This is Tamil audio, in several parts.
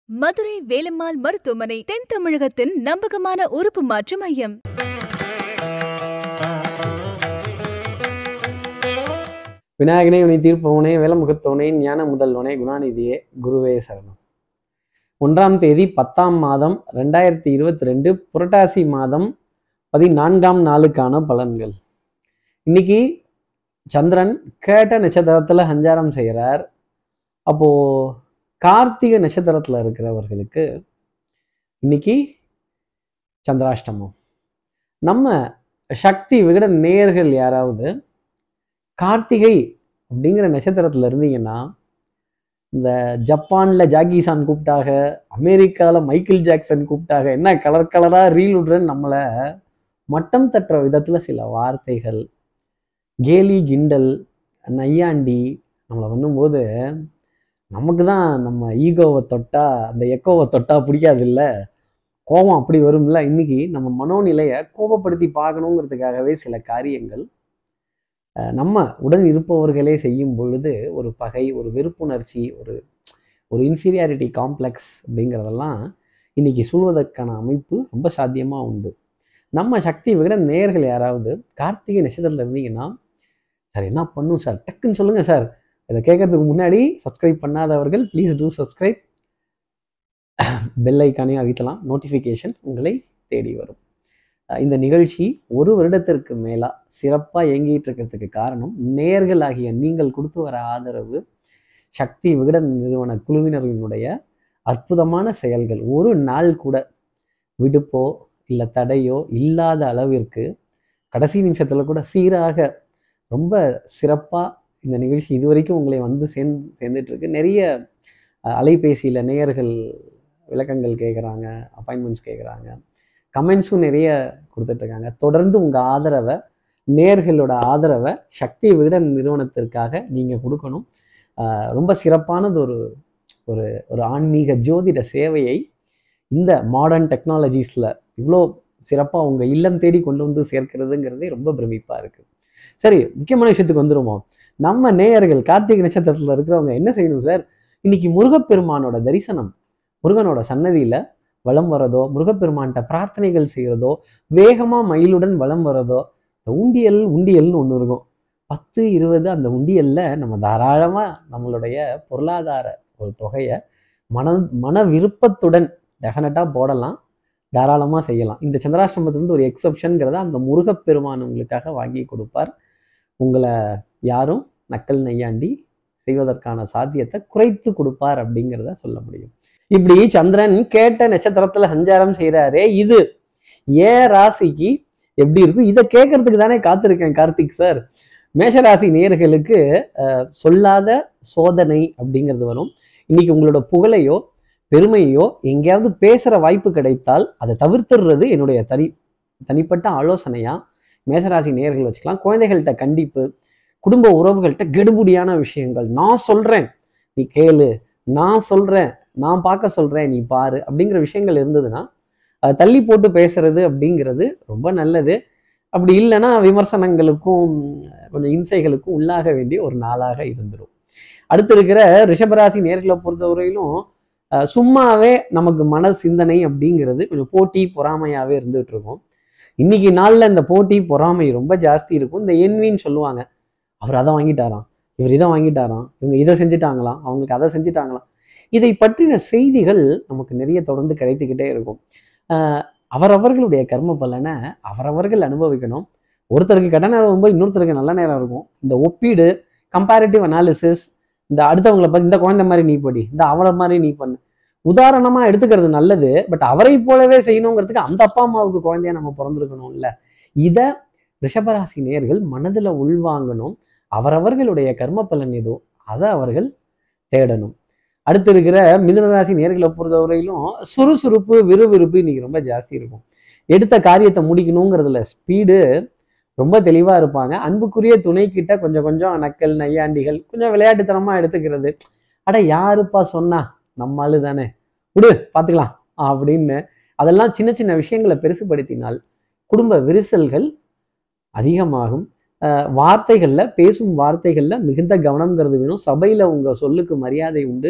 மதுரை வேலம்மாள் மருத்துவமனை தென் தமிழகத்தின் நம்பகமான உறுப்பு மாற்று மையம் விநாயகனே உனை தீர்ப்பவனே வேலமுகத்தவனே ஞான முதல்வனே குணாநிதியே குருவே சரணம் ஒன்றாம் தேதி பத்தாம் மாதம் ரெண்டாயிரத்தி இருபத்தி ரெண்டு புரட்டாசி மாதம் பதினான்காம் நாளுக்கான பலன்கள் இன்னைக்கு சந்திரன் கேட்ட நட்சத்திரத்துல சஞ்சாரம் செய்கிறார் அப்போ கார்த்திகை நட்சத்திரத்துல இருக்கிறவர்களுக்கு இன்னைக்கு சந்திராஷ்டமம் நம்ம சக்தி விகட நேயர்கள் யாராவது கார்த்திகை அப்படிங்கிற நட்சத்திரத்துல இருந்தீங்கன்னா இந்த ஜப்பான்ல ஜாகிசான் கூப்பிட்டாக அமெரிக்கால மைக்கேல் ஜாக்சன் கூப்பிட்டாக என்ன கலர் கலரா ரீல் விடுறேன்னு நம்மளை மட்டம் தட்டுற விதத்துல சில வார்த்தைகள் கேலி கிண்டல் நையாண்டி நம்மளை பண்ணும்போது நமக்கு தான் நம்ம ஈகோவை தொட்டா அந்த எக்கோவை தொட்டா பிடிக்காது இல்ல கோபம் அப்படி வரும்ல இன்னைக்கு நம்ம மனோநிலையை கோபப்படுத்தி பார்க்கணுங்கிறதுக்காகவே சில காரியங்கள் அஹ் நம்ம உடன் இருப்பவர்களே செய்யும் பொழுது ஒரு பகை ஒரு வெறுப்புணர்ச்சி ஒரு ஒரு இன்ஃபீரியாரிட்டி காம்ப்ளெக்ஸ் அப்படிங்கிறதெல்லாம் இன்னைக்கு சொல்வதற்கான அமைப்பு ரொம்ப சாத்தியமாக உண்டு நம்ம சக்தி விட நேயர்கள் யாராவது கார்த்திகை நட்சத்திரத்தில் இருந்தீங்கன்னா சார் என்ன பண்ணும் சார் டக்குன்னு சொல்லுங்கள் சார் இதை கேட்கறதுக்கு முன்னாடி சப்ஸ்கிரைப் பண்ணாதவர்கள் ப்ளீஸ் டூ சப்ஸ்கிரைப் பெல் ஐக்கானையும் அழுத்தலாம் நோட்டிஃபிகேஷன் உங்களை தேடி வரும் அஹ் இந்த நிகழ்ச்சி ஒரு வருடத்திற்கு மேலா சிறப்பாக இயங்கிட்டு இருக்கிறதுக்கு காரணம் நேர்களாகிய நீங்கள் கொடுத்து வர ஆதரவு சக்தி விகடன் நிறுவன குழுவினர்களினுடைய அற்புதமான செயல்கள் ஒரு நாள் கூட விடுப்போ இல்லை தடையோ இல்லாத அளவிற்கு கடைசி நிமிஷத்தில் கூட சீராக ரொம்ப சிறப்பாக இந்த நிகழ்ச்சி இதுவரைக்கும் உங்களை வந்து சேர்ந்து சேர்ந்துட்டு இருக்கு நிறைய அஹ், அலைபேசியில் நேயர்கள் விளக்கங்கள் கேட்குறாங்க அப்பாயின்மெண்ட்ஸ் கேட்குறாங்க கமெண்ட்ஸும் நிறைய கொடுத்துட்ருக்காங்க தொடர்ந்து உங்கள் ஆதரவை நேர்களோட ஆதரவை சக்தி விகடன் நிறுவனத்திற்காக நீங்கள் கொடுக்கணும் ஆஹ் ரொம்ப சிறப்பானது ஒரு ஒரு ஒரு ஆன்மீக ஜோதிட சேவையை இந்த மாடர்ன் டெக்னாலஜிஸில் இவ்வளோ சிறப்பாக உங்கள் இல்லம் தேடி கொண்டு வந்து சேர்க்கிறதுங்கிறதே ரொம்ப பிரமிப்பாக இருக்குது சரி முக்கியமான விஷயத்துக்கு வந்துருவோம் நம்ம நேயர்கள் கார்த்திகை நட்சத்திரத்தில் இருக்கிறவங்க என்ன செய்யணும் சார் இன்னைக்கு முருகப்பெருமானோட தரிசனம் முருகனோட சன்னதியில் வலம் வரதோ முருகப்பெருமான்கிட்ட பிரார்த்தனைகள் செய்கிறதோ வேகமாக மயிலுடன் வலம் வரதோ இந்த உண்டியல் உண்டியல்னு ஒன்று இருக்கும் பத்து இருபது அந்த உண்டியல்ல நம்ம தாராளமாக நம்மளுடைய பொருளாதார ஒரு தொகையை மன மன விருப்பத்துடன் டெஃபினட்டாக போடலாம் தாராளமாக செய்யலாம் இந்த சந்திராஷ்டமத்திலிருந்து ஒரு எக்ஸப்ஷனுங்கிறத அந்த முருகப்பெருமான் உங்களுக்காக வாங்கி கொடுப்பார் உங்களை யாரும் நக்கல் நையாண்டி செய்வதற்கான சாத்தியத்தை குறைத்து கொடுப்பார் அப்படிங்கிறத சொல்ல முடியும் இப்படி சந்திரன் கேட்ட நட்சத்திரத்துல சஞ்சாரம் செய்கிறாரே இது ஏ ராசிக்கு எப்படி இருக்கும் இதை கேட்கறதுக்கு தானே காத்திருக்கேன் கார்த்திக் சார் மேஷராசி நேயர்களுக்கு அஹ், சொல்லாத சோதனை அப்படிங்கிறது வரும் இன்னைக்கு உங்களோட புகழையோ பெருமையோ எங்கேயாவது பேசுகிற வாய்ப்பு கிடைத்தால் அதை தவிர்த்துடுறது என்னுடைய தனி தனிப்பட்ட ஆலோசனையா மேஷராசி நேயர்கள் வச்சுக்கலாம் குழந்தைகள்கிட்ட கண்டிப்பு குடும்ப உறவுகள்கிட்ட கெடுபுடியான விஷயங்கள் நான் சொல்றேன் நீ கேளு நான் சொல்றேன் நான் பார்க்க சொல்றேன் நீ பாரு அப்படிங்கிற விஷயங்கள் இருந்ததுன்னா அதை தள்ளி போட்டு பேசுறது அப்படிங்கிறது ரொம்ப நல்லது அப்படி இல்லைன்னா விமர்சனங்களுக்கும் கொஞ்சம் இம்சைகளுக்கும் உள்ளாக வேண்டிய ஒரு நாளாக இருந்துடும் அடுத்து இருக்கிற ரிஷபராசி நேர்களை பொறுத்தவரையிலும் அஹ், சும்மாவே நமக்கு மன சிந்தனை அப்படிங்கிறது கொஞ்சம் போட்டி பொறாமையாவே இருந்துகிட்டு இருக்கும் இன்னைக்கு நாளில் இந்த போட்டி பொறாமை ரொம்ப ஜாஸ்தி இருக்கும் இந்த என்வின்னு சொல்லுவாங்க அவர் அதை வாங்கிட்டாராம் இவர் இதை வாங்கிட்டாராம் இவங்க இதை செஞ்சுட்டாங்களாம் அவங்களுக்கு அதை செஞ்சுட்டாங்களாம் இதை பற்றின செய்திகள் நமக்கு நிறைய தொடர்ந்து கிடைத்துக்கிட்டே இருக்கும் ஆஹ் அவரவர்களுடைய கர்ம பலனை அவரவர்கள் அனுபவிக்கணும் ஒருத்தருக்கு கெட்ட நேரம் வரும்போது இன்னொருத்தருக்கு நல்ல நேரம் இருக்கும் இந்த ஒப்பீடு கம்பேரிட்டிவ் அனாலிசிஸ் இந்த அடுத்தவங்களை பார்த்து இந்த குழந்தை மாதிரி நீ படி இந்த அவளை மாதிரி நீ பண்ணு உதாரணமா எடுத்துக்கிறது நல்லது பட் அவரை போலவே செய்யணுங்கிறதுக்கு அந்த அப்பா அம்மாவுக்கு குழந்தையா நம்ம பிறந்திருக்கணும்ல இதை ரிஷபராசி நேர்கள் மனதில் உள்வாங்கணும் அவரவர்களுடைய கர்ம பலன் ஏதோ அதை அவர்கள் தேடணும் அடுத்து இருக்கிற மிதுனராசி நேர்களை பொறுத்தவரையிலும் சுறுசுறுப்பு விறுவிறுப்பு இன்னைக்கு ரொம்ப ஜாஸ்தி இருக்கும் எடுத்த காரியத்தை முடிக்கணுங்கிறதுல ஸ்பீடு ரொம்ப தெளிவாக இருப்பாங்க அன்புக்குரிய துணை கிட்ட கொஞ்சம் கொஞ்சம் நக்கல் நையாண்டிகள் கொஞ்சம் விளையாட்டுத்தனமாக எடுத்துக்கிறது அட யாருப்பா சொன்னா நம்ம ஆளு தானே விடு பார்த்துக்கலாம் அப்படின்னு அதெல்லாம் சின்ன சின்ன விஷயங்களை பெருசுபடுத்தினால் குடும்ப விரிசல்கள் அதிகமாகும் அஹ் வார்த்தைகள்ல பேசும் வார்த்தைகள்ல மிகுந்த கவனம்ங்கிறது வேணும் சபையில உங்க சொல்லுக்கு மரியாதை உண்டு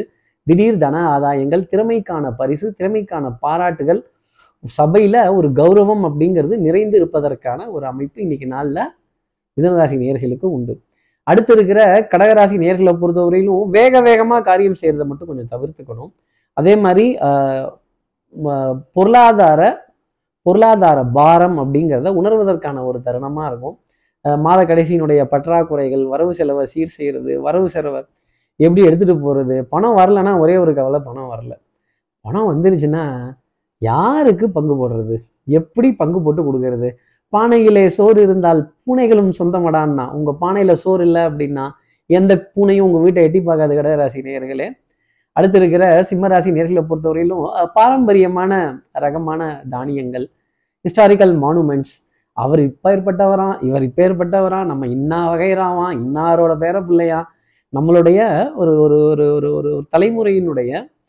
திடீர் தன ஆதாயங்கள் திறமைக்கான பரிசு திறமைக்கான பாராட்டுகள் சபையில ஒரு கௌரவம் அப்படிங்கிறது நிறைந்து இருப்பதற்கான ஒரு அமைப்பு இன்னைக்கு நாள்ல மிதனராசி நேர்களுக்கு உண்டு அடுத்து இருக்கிற கடகராசி நேர்களை பொறுத்தவரையிலும் வேக வேகமா காரியம் செய்யறதை மட்டும் கொஞ்சம் தவிர்த்துக்கணும் அதே மாதிரி ஆஹ், ம- பொருளாதார பொருளாதார பாரம் அப்படிங்கிறத உணர்வதற்கான ஒரு தருணமா இருக்கும் அஹ் மாத கடைசியினுடைய பற்றாக்குறைகள் வரவு செலவை சீர் செய்யறது வரவு செலவை எப்படி எடுத்துட்டு போறது பணம் வரலன்னா ஒரே ஒரு கவலை பணம் வரல பணம் வந்துருச்சுன்னா யாருக்கு பங்கு போடுறது எப்படி பங்கு போட்டு கொடுக்கறது பானையிலே சோறு இருந்தால் பூனைகளும் சொந்தமடான்னா உங்க பானையில சோறு இல்லை அப்படின்னா எந்த பூனையும் உங்க வீட்டை எட்டி பார்க்காத கடகராசி நேயர்களே அடுத்து இருக்கிற சிம்மராசி நேர்களை பொறுத்தவரையிலும் அஹ், பாரம்பரியமான ரகமான தானியங்கள் ஹிஸ்டாரிக்கல் மானுமெண்ட்ஸ் அவர் இப்பேற்பட்டவராம் இவர் இப்பேற்பட்டவராம் நம்ம இன்னா வகைராவாம் இன்னாரோட பேர பிள்ளையா நம்மளுடைய ஒரு ஒரு ஒரு ஒரு ஒரு ஒரு தலைமுறையினுடைய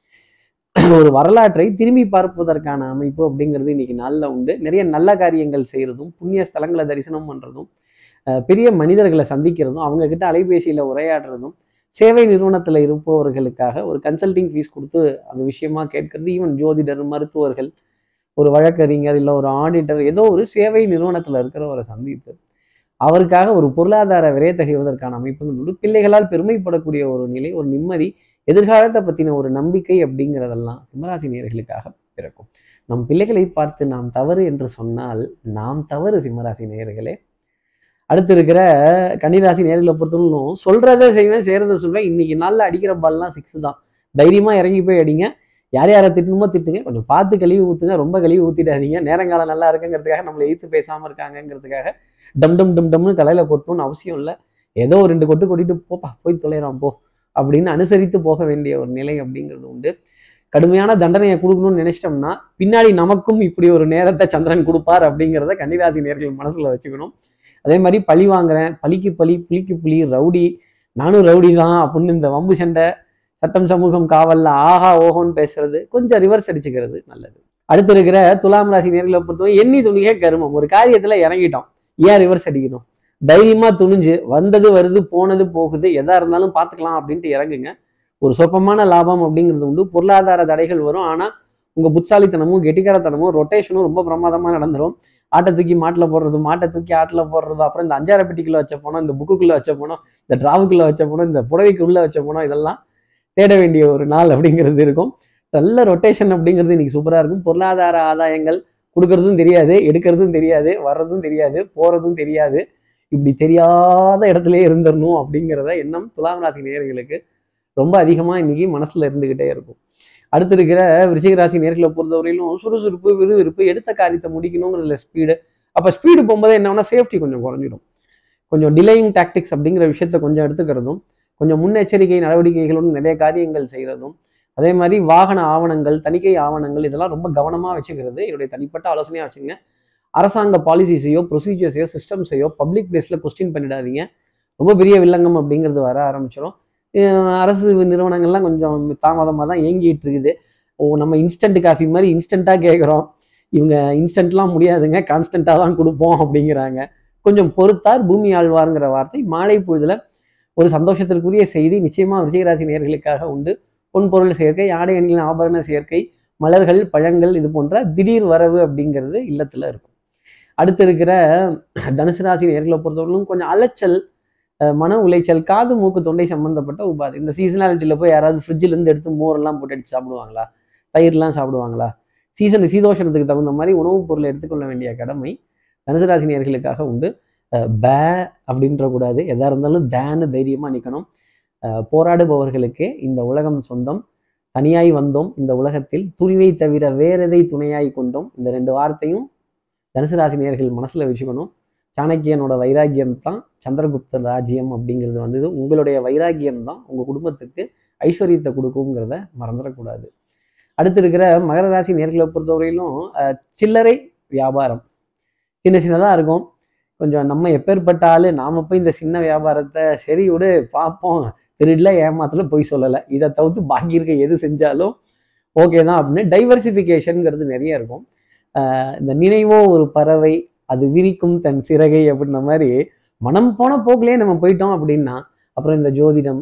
ஒரு வரலாற்றை திரும்பி பார்ப்பதற்கான அமைப்பு அப்படிங்கிறது இன்னைக்கு நாளில் உண்டு நிறைய நல்ல காரியங்கள் செய்கிறதும் புண்ணிய ஸ்தலங்களை தரிசனம் பண்ணுறதும் அஹ் பெரிய மனிதர்களை சந்திக்கிறதும் அவங்க கிட்ட அலைபேசியில் உரையாடுறதும் சேவை நிறுவனத்தில் இருப்பவர்களுக்காக ஒரு கன்சல்டிங் ஃபீஸ் கொடுத்து அந்த விஷயமா கேட்கறது ஈவன் ஜோதிடர் மருத்துவர்கள் ஒரு வழக்கறிஞர் இல்லை ஒரு ஆடிட்டர் ஏதோ ஒரு சேவை நிறுவனத்தில் இருக்கிற ஒரு சந்திப்பு அவருக்காக ஒரு பொருளாதார விரைத்தகைவதற்கான அமைப்புகள் உண்டு பிள்ளைகளால் பெருமைப்படக்கூடிய ஒரு நிலை ஒரு நிம்மதி எதிர்காலத்தை பற்றின ஒரு நம்பிக்கை அப்படிங்கிறதெல்லாம் சிம்மராசி நேயர்களுக்காக பிறக்கும் நம் பிள்ளைகளை பார்த்து நாம் தவறு என்று சொன்னால் நாம் தவறு சிம்மராசி நேயர்களே அடுத்து இருக்கிற கன்னிராசி நேர்களை பொறுத்தவரைக்கும் சொல்றதை செய்வேன் செய்யறதை சொல்வேன் இன்னைக்கு நாளில் அடிக்கிற பால்லாம் சிக்ஸ் தான் தைரியமா இறங்கி போய் அடிங்க யார் யாரை திட்டணுமோ திட்டுங்க கொஞ்சம் பார்த்து கழுவி ஊத்துங்க ரொம்ப கழுவி ஊத்திடாதீங்க நேரங்காலம் நல்லா இருக்குங்கிறதுக்காக நம்மளை எதிர்த்து பேசாம இருக்காங்கங்கிறதுக்காக டம் டம் டம் டம்னு கலையில கொட்டணும்னு அவசியம் இல்லை ஏதோ ஒரு ரெண்டு கொட்டு கொட்டிட்டு போப்பா போய் தொலைறான் போ அப்படின்னு அனுசரித்து போக வேண்டிய ஒரு நிலை அப்படிங்கிறது உண்டு கடுமையான தண்டனையை கொடுக்கணும்னு நினைச்சிட்டோம்னா பின்னாடி நமக்கும் இப்படி ஒரு நேரத்தை சந்திரன் கொடுப்பார் அப்படிங்கிறத கன்னிராசி நேர்கள் மனசுல வச்சுக்கணும் அதே மாதிரி பழி வாங்குறேன் பழிக்கு பழி புலிக்கு புலி ரவுடி நானும் ரவுடி தான் அப்படின்னு இந்த வம்பு சண்டை சட்டம் சமூகம் காவல்ல ஆஹா ஓஹோன்னு பேசுறது கொஞ்சம் ரிவர்ஸ் அடிச்சுக்கிறது நல்லது அடுத்து இருக்கிற துலாம் ராசி நேர்களை பொறுத்தவரை எண்ணி துணியே கருமம் ஒரு காரியத்துல இறங்கிட்டோம் ஏன் ரிவர்ஸ் அடிக்கணும் தைரியமா துணிஞ்சு வந்தது வருது போனது போகுது எதா இருந்தாலும் பார்த்துக்கலாம் அப்படின்ட்டு இறங்குங்க ஒரு சொற்பமான லாபம் அப்படிங்கிறது உண்டு பொருளாதார தடைகள் வரும் ஆனா உங்க புட்சாலித்தனமும் கெட்டிக்காரத்தனமும் ரொட்டேஷனும் ரொம்ப பிரமாதமா நடந்துரும் ஆட்டை தூக்கி மாட்டில் போடுறது மாட்டை தூக்கி ஆட்டில் போடுறது அப்புறம் இந்த அஞ்சார பெட்டிக்குள்ள வச்ச போனோம் இந்த புக்குக்குள்ள வச்ச போனோம் இந்த டிராவுக்குள்ள வச்ச போனோம் இந்த புடவைக்குள்ள வச்ச போனோம் இதெல்லாம் தேட வேண்டிய ஒரு நாள் அப்படிங்கிறது இருக்கும் நல்ல ரொட்டேஷன் அப்படிங்கிறது இன்னைக்கு சூப்பரா இருக்கும் பொருளாதார ஆதாயங்கள் கொடுக்கறதும் தெரியாது எடுக்கிறதும் தெரியாது வர்றதும் தெரியாது போறதும் தெரியாது இப்படி தெரியாத இடத்துல இருந்துடணும் அப்படிங்கிறத எண்ணம் துலாம் ராசி நேயர்களுக்கு ரொம்ப அதிகமா இன்னைக்கு மனசுல இருந்துகிட்டே இருக்கும் அடுத்து இருக்கிற விருச்சிக ராசி நேர்களை பொறுத்தவரையிலும் சுறுசுறுப்பு விறுவிறுப்பு எடுத்த காரியத்தை முடிக்கணுங்கிறதுல ஸ்பீடு அப்போ ஸ்பீடு போகும்போது என்ன சேஃப்டி கொஞ்சம் குறைஞ்சிடும் கொஞ்சம் டிலேயிங் டாக்டிக்ஸ் அப்படிங்கிற விஷயத்த கொஞ்சம் எடுத்துக்கிறதும் கொஞ்சம் முன்னெச்சரிக்கை நடவடிக்கைகளுடன் நிறைய காரியங்கள் செய்கிறதும் அதே மாதிரி வாகன ஆவணங்கள் தணிக்கை ஆவணங்கள் இதெல்லாம் ரொம்ப கவனமாக வச்சுக்கிறது என்னுடைய தனிப்பட்ட ஆலோசனையாக வச்சுங்க அரசாங்க பாலிசிஸையோ ப்ரொசீஜர்ஸையோ சிஸ்டம்ஸையோ பப்ளிக் பிளேஸில் கொஸ்டின் பண்ணிடாதீங்க ரொம்ப பெரிய வில்லங்கம் அப்படிங்கிறது வர ஆரம்பிச்சிடும் அஹ் அரசு நிறுவனங்கள்லாம் கொஞ்சம் தாமதமாக தான் இயங்கிட்டு இருக்குது ஓ நம்ம இன்ஸ்டன்ட் காஃபி மாதிரி இன்ஸ்டண்ட்டாக கேட்குறோம் இவங்க இன்ஸ்டன்ட்லாம் முடியாதுங்க கான்ஸ்டண்ட்டாக தான் கொடுப்போம் அப்படிங்கிறாங்க கொஞ்சம் பொறுத்தார் பூமி ஆழ்வாருங்கிற வார்த்தை மாலை பொழுதுல ஒரு சந்தோஷத்திற்குரிய செய்தி நிச்சயமா விஜயராசி நேயர்களுக்காக உண்டு பொன் பொருள் சேர்க்கை ஆடை அணிகளின் ஆபரண சேர்க்கை மலர்கள் பழங்கள் இது போன்ற திடீர் வரவு அப்படிங்கிறது இல்லத்துல இருக்கும் அடுத்து இருக்கிற தனுசு ராசி நேர்களை பொறுத்தவரையிலும் கொஞ்சம் அலைச்சல் அஹ் மன உளைச்சல் காது மூக்கு தொண்டை சம்பந்தப்பட்ட உபாதை இந்த சீசனாலிட்டியில் போய் யாராவது ஃப்ரிட்ஜில் இருந்து எடுத்து மோரெல்லாம் போட்டு அடிச்சு சாப்பிடுவாங்களா தயிர்லாம் சாப்பிடுவாங்களா சீசன் சீதோஷணத்துக்கு தகுந்த மாதிரி உணவுப் பொருளை எடுத்துக்கொள்ள வேண்டிய கடமை தனுசு ராசி நேயர்களுக்காக உண்டு அஹ் பே அப்படின்ற கூடாது எதா இருந்தாலும் தேன்னு தைரியமா நிற்கணும் அஹ் போராடுபவர்களுக்கு இந்த உலகம் சொந்தம் தனியாய் வந்தோம் இந்த உலகத்தில் துணிவை தவிர வேறெதை துணையாய் கொண்டோம் இந்த ரெண்டு வார்த்தையும் தனுசு ராசி நேயர்கள் மனசுல வச்சுக்கணும் சாணக்கியனோட வைராக்கியம் தான் சந்திரகுப்தன் ராஜ்யம் அப்படிங்கிறது வந்தது உங்களுடைய வைராக்கியம் தான் உங்க குடும்பத்துக்கு ஐஸ்வர்யத்தை கொடுக்குங்கிறத மறந்துடக்கூடாது அடுத்து இருக்கிற மகர ராசி நேர்களை பொறுத்தவரையிலும் அஹ், சில்லறை வியாபாரம் சின்ன சின்னதாக இருக்கும் கொஞ்சம் நம்ம எப்பேற்பட்ட ஆளு நாம போய் இந்த சின்ன வியாபாரத்தை சரி விடு பார்ப்போம் திருடல ஏமாத்துல போய் சொல்லலை இதை தவிர்த்து பாக்கி இருக்க எது செஞ்சாலும் ஓகே தான் அப்படின்னு டைவர்சிஃபிகேஷனுங்கிறது நிறைய இருக்கும் ஆஹ் இந்த நினைவோ ஒரு பறவை அது விரிக்கும் தன் சிறகை அப்படின்ன மாதிரி மனம் போன போக்கிலே நம்ம போயிட்டோம் அப்படின்னா அப்புறம் இந்த ஜோதிடம்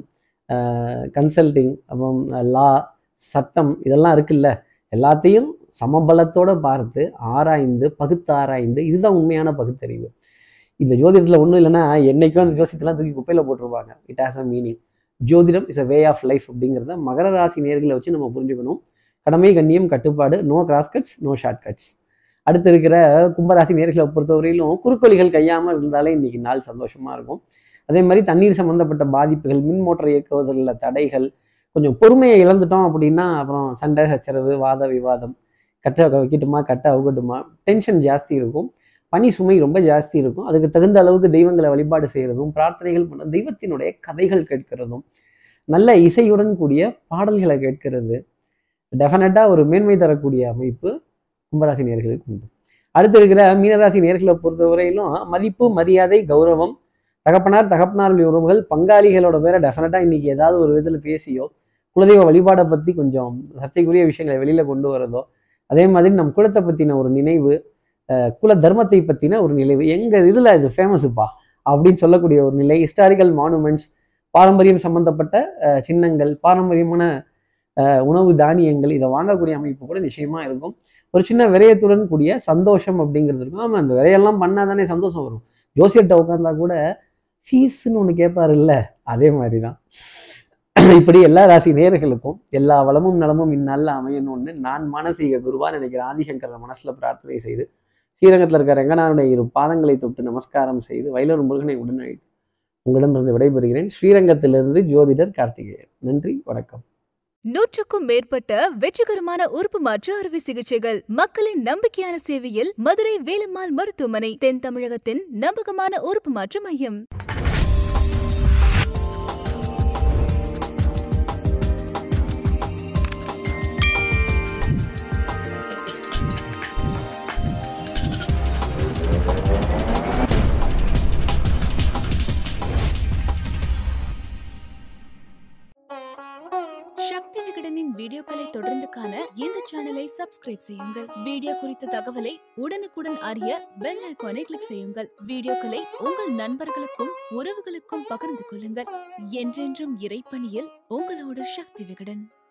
கன்சல்டிங் அப்புறம் லா சட்டம் இதெல்லாம் இருக்குல்ல எல்லாத்தையும் சமபலத்தோட பார்த்து ஆராய்ந்து பகுத்து ஆராய்ந்து இதுதான் உண்மையான பகுத்தறிவு இந்த ஜோதிடத்தில் ஒன்றும் இல்லைன்னா என்னைக்கும் அந்த ஜோசியத்தெல்லாம் தூக்கி குப்பையில் போட்டுருவாங்க it has a meaning jothidam is a way of life அப்படிங்கிறத மகர ராசி நேர்களை வச்சு நம்ம புரிஞ்சுக்கணும் கடமை கண்ணியம் கட்டுப்பாடு no cross cuts no short cuts அடுத்து இருக்கிற கும்பராசி நேர்களை பொறுத்தவரையிலும் குறுக்கோழிகள் கையாமல் இருந்தாலே இன்னைக்கு நாள் சந்தோஷமா இருக்கும் அதே மாதிரி தண்ணீர் சம்பந்தப்பட்ட பாதிப்புகள் மின் மோட்டர் இயக்குவதில் தடைகள் கொஞ்சம் பொறுமையை இழந்துட்டோம் அப்படின்னா அப்புறம் சண்டை சச்சரவு வாத விவாதம் கட்ட வைக்கட்டுமா கட்ட அவுக்கட்டுமா டென்ஷன் ஜாஸ்தி இருக்கும் பனி சுமை ரொம்ப ஜாஸ்தி இருக்கும் அதுக்கு தகுந்த அளவுக்கு தெய்வங்களை வழிபாடு செய்கிறதும் பிரார்த்தனைகள் பண்ண தெய்வத்தினுடைய கதைகள் கேட்கிறதும் நல்ல இசையுடன் கூடிய பாடல்களை கேட்கிறது டெஃபினட்டாக ஒரு மேன்மை தரக்கூடிய அமைப்பு கும்பராசி நேர்களுக்கு உண்டு அடுத்து இருக்கிற மீனராசி நேர்களை பொறுத்தவரையிலும் மதிப்பு மரியாதை கௌரவம் தகப்பனார் தகப்பனாருடைய உறவுகள் பங்காளிகளோட பேரை டெஃபினட்டாக இன்னைக்கு ஏதாவது ஒரு விதத்தில் பேசியோ குலதெய்வ வழிபாடை பற்றி கொஞ்சம் சர்ச்சைக்குரிய விஷயங்களை வெளியில் கொண்டு வரதோ அதே மாதிரி நம் குலத்தை பற்றின ஒரு நினைவு அஹ், குல தர்மத்தை பற்றின ஒரு நினைவு எங்கள் இதில் இது ஃபேமஸுப்பா அப்படின்னு சொல்லக்கூடிய ஒரு நிலை ஹிஸ்டாரிக்கல் மானுமெண்ட்ஸ் பாரம்பரியம் சம்பந்தப்பட்ட அஹ், சின்னங்கள் பாரம்பரியமான அஹ், உணவு தானியங்கள் இதை வாங்கக்கூடிய அமைப்பு கூட நிச்சயமா இருக்கும் ஒரு சின்ன விரயத்துடன் கூடிய சந்தோஷம் அப்படிங்கிறது இருக்கும் ஆமாம் அந்த விரையெல்லாம் பண்ணால் தானே சந்தோஷம் வரும் ஜோசியர்கிட்ட உட்காந்தா கூட ஃபீஸ்ன்னு ஒன்று கேட்பாரு இல்ல அதே மாதிரி தான் இப்படி எல்லா ராசி நேயர்களுக்கும் எல்லா வளமும் நலமும் இந்நாளில் அமையணும்னு நான் மானசீக குருவா நினைக்கிற ஆதிசங்கர மனசுல பிரார்த்தனை செய்து ஸ்ரீரங்கத்தில் இருக்கிற ரங்கநாதனுடைய இரு பாதங்களை தொட்டு நமஸ்காரம் செய்து வயலூர் முருகனை உடனழைத்து உங்களிடமிருந்து விடைபெறுகிறேன் ஸ்ரீரங்கத்திலிருந்து ஜோதிடர் கார்த்திகேயன் நன்றி வணக்கம் நூற்றுக்கும் மேற்பட்ட வெற்றிகரமான உறுப்பு மாற்று அறுவை சிகிச்சைகள் மக்களின் நம்பிக்கையான சேவையில் மதுரை வேலம்மாள் மருத்துவமனை தென் தமிழகத்தின் நம்பகமான உறுப்பு மாற்று மையம் சக்தி விகடனின் வீடியோக்களை தொடர்ந்து காண இந்த சேனலை சப்ஸ்கிரைப் செய்யுங்கள் வீடியோ குறித்த தகவலை உடனுக்குடன் அறிய பெல் ஐகானை கிளிக் செய்யுங்கள் வீடியோக்களை உங்கள் நண்பர்களுக்கும் உறவுகளுக்கும் பகிர்ந்து கொள்ளுங்கள் என்றென்றும் இறைப்பணியில் உங்களோட சக்தி விகடன்